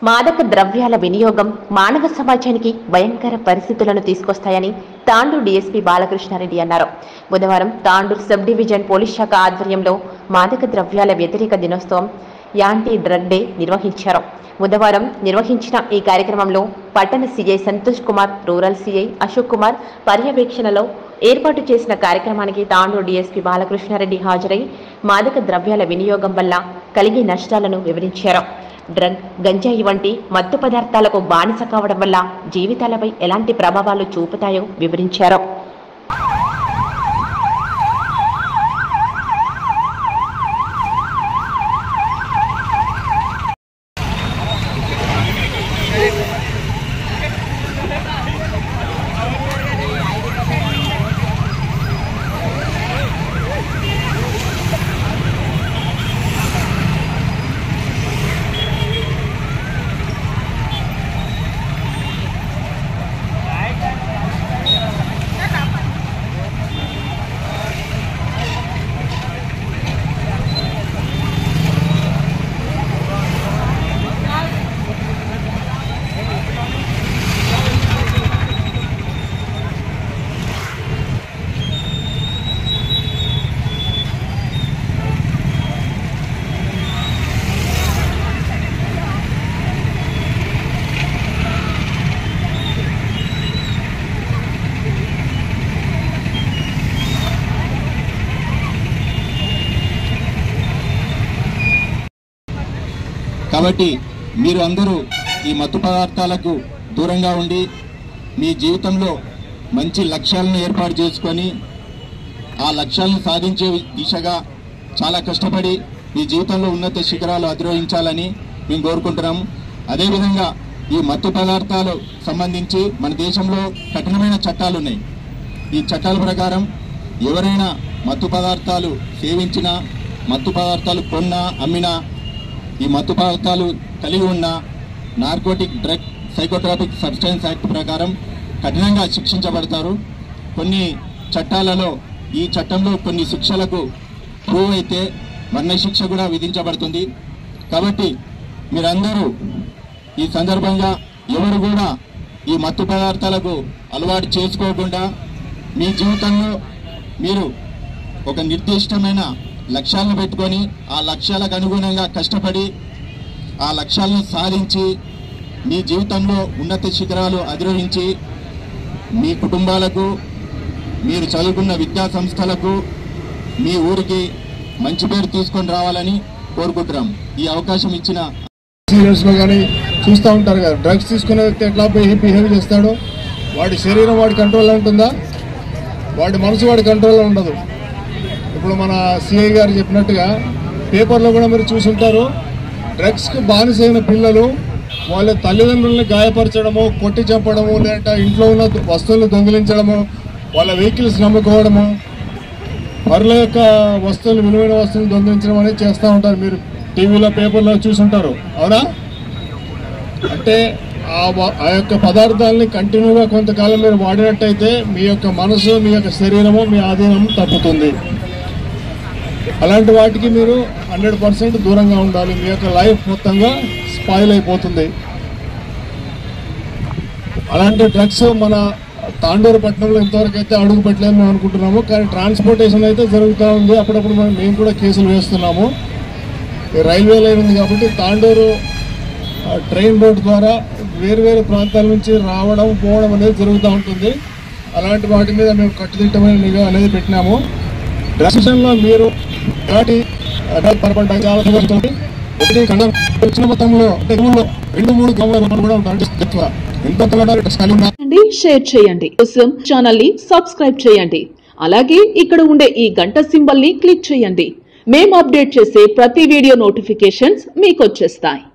మాదక ద్రవ్యాల వినియోగం మానవ సమాజానికి భయంకర పరిస్థితులను తీసుకొస్తాయని తాండూరు డీఎస్పీ బాలకృష్ణారెడ్డి అన్నారు బుధవారం తాండూరు సబ్ డివిజన్ పోలీస్ శాఖ ఆధ్వర్యంలో మాదక ద్రవ్యాల వ్యతిరేక దినోత్సవం యాంటీ డ్రగ్ డే నిర్వహించారు బుధవారం నిర్వహించిన ఈ కార్యక్రమంలో పట్టణ CI Santosh Kumar rural CI Ashok Kumar పర్యవేక్షణలో ఏర్పాటు చేసిన కార్యక్రమానికి తాండూరు డీఎస్పీ బాలకృష్ణారెడ్డి హాజరై మాదక ద్రవ్యాల వినియోగం వల్ల కలిగే నష్టాలను వివరించారు డ్రగ్ గంజాయి వంటి మత్తు పదార్థాలకు బానిస కావడం వల్ల జీవితాలపై ఎలాంటి ప్రభావాలు చూపుతాయో వివరించారు కాబట్టి మీరు అందరూ ఈ మత్తు పదార్థాలకు దూరంగా ఉండి మీ జీవితంలో మంచి లక్ష్యాలను ఏర్పాటు చేసుకొని ఆ లక్ష్యాలను సాధించే దిశగా చాలా కష్టపడి మీ జీవితంలో ఉన్నత శిఖరాలు అధిరోహించాలని మేము కోరుకుంటున్నాము అదేవిధంగా ఈ మత్తు పదార్థాలు సంబంధించి మన దేశంలో కఠినమైన చట్టాలు ఉన్నాయి ఈ చట్టాల ప్రకారం ఎవరైనా మత్తు పదార్థాలు సేవించినా మత్తు పదార్థాలు కొన్నా అమ్మినా ఈ మత్తు పదార్థాలు కలిగి ఉన్న narcotic drug psychotropic substance act ప్రకారం కఠినంగా శిక్షించబడతారు కొన్ని చట్టాలలో ఈ చట్టంలో కొన్ని శిక్షలకు ప్రూవ్ అయితే మరణశిక్ష కూడా విధించబడుతుంది కాబట్టి మీరందరూ ఈ సందర్భంగా ఎవరు కూడా ఈ మత్తు పదార్థాలకు అలవాటు చేసుకోకుండా మీ జీవితంలో మీరు ఒక నిర్దిష్టమైన లక్ష్యాలను పెట్టుకొని ఆ లక్ష్యాలకు అనుగుణంగా కష్టపడి ఆ లక్ష్యాలను సాధించి మీ జీవితంలో ఉన్నత శిఖరాలు అధిరోహించి మీ కుటుంబాలకు మీరు చదువుకున్న విద్యా సంస్థలకు మీ ఊరికి మంచి పేరు తీసుకొని రావాలని కోరుకుంటున్నాం ఈ అవకాశం ఇచ్చిన సీరియల్స్ లో కానీ చూస్తూ ఉంటారు కదా డ్రగ్స్ తీసుకునే వ్యక్తి ఎట్లా బిహేవ్ చేస్తాడో వాడి శరీరం వాడి కంట్రోల్లో ఉంటుందా వాడి మనసు వాడి కంట్రోల్లో ఉండదు ఇప్పుడు మన సిఐ గారు చెప్పినట్టుగా పేపర్లో కూడా మీరు చూసుంటారు డ్రగ్స్కి బానిసైన పిల్లలు వాళ్ళ తల్లిదండ్రుల్ని గాయపరచడము కొట్టి చంపడము లేదంటే ఇంట్లో ఉన్న వస్తువులను దొంగిలించడము వాళ్ళ వెహికల్స్ నమ్ముకోవడము పరుల యొక్క వస్తువులు విలువైన వస్తువులు దొంగిలించడం అనేది చేస్తూ ఉంటారు మీరు టీవీలో పేపర్లో చూసుంటారు అవునా అంటే ఆ వ- ఆ యొక్క పదార్థాలని కంటిన్యూగా కొంతకాలం మీరు వాడినట్టయితే మీ యొక్క మనసు మీ యొక్క శరీరము మీ ఆధీనం తప్పుతుంది అలాంటి వాటికి మీరు హండ్రెడ్ పర్సెంట్ దూరంగా ఉండాలి మీ యొక్క లైఫ్ మొత్తంగా స్పాయిల్ అయిపోతుంది అలాంటి డ్రగ్స్ మన తాండూరు పట్టణంలో ఇంతవరకు అయితే అడుగు పెట్టలేదని మేము అనుకుంటున్నాము కానీ ట్రాన్స్పోర్టేషన్ అయితే జరుగుతూ ఉంది అప్పుడప్పుడు మనం- మేము కూడా కేసులు వేస్తున్నాము ఈ రైల్వే లైన్ ఉంది కాబట్టి తాండూరు ఆ, ట్రైన్ రోడ్ ద్వారా వేరు వేరు ప్రాంతాల నుంచి రావడం పోవడం అనేది జరుగుతూ ఉంటుంది అలాంటి వాటి మీద మేము కట్టుదిట్టమైన నిఘా అనేది పెట్టినాము డ్రగ్స్ విషయంలో మీరు ఎలాంటి డ్రగ్ పరపడడానికి చాలా జరుగుతుంది ఒకటి ఖండం చిన్న మొత్తంలో అంటే ఊళ్ళో రెండు మూడు గ్రాముల రూపాయలు కూడా ఉంటాయి ఎక్కువ ఎంత డ్రగ్స్ కలిగి ఉన్నా చేయండి షేర్ చేయండి కోసం ఛానల్ ని సబ్స్క్రైబ్ చేయండి అలాగే ఇక్కడ ఉండే ఈ గంట సింబల్ ని క్లిక్ చేయండి మేము అప్డేట్ చేసే ప్రతి వీడియో నోటిఫికేషన్స్ మీకు వచ్చేస్తాయి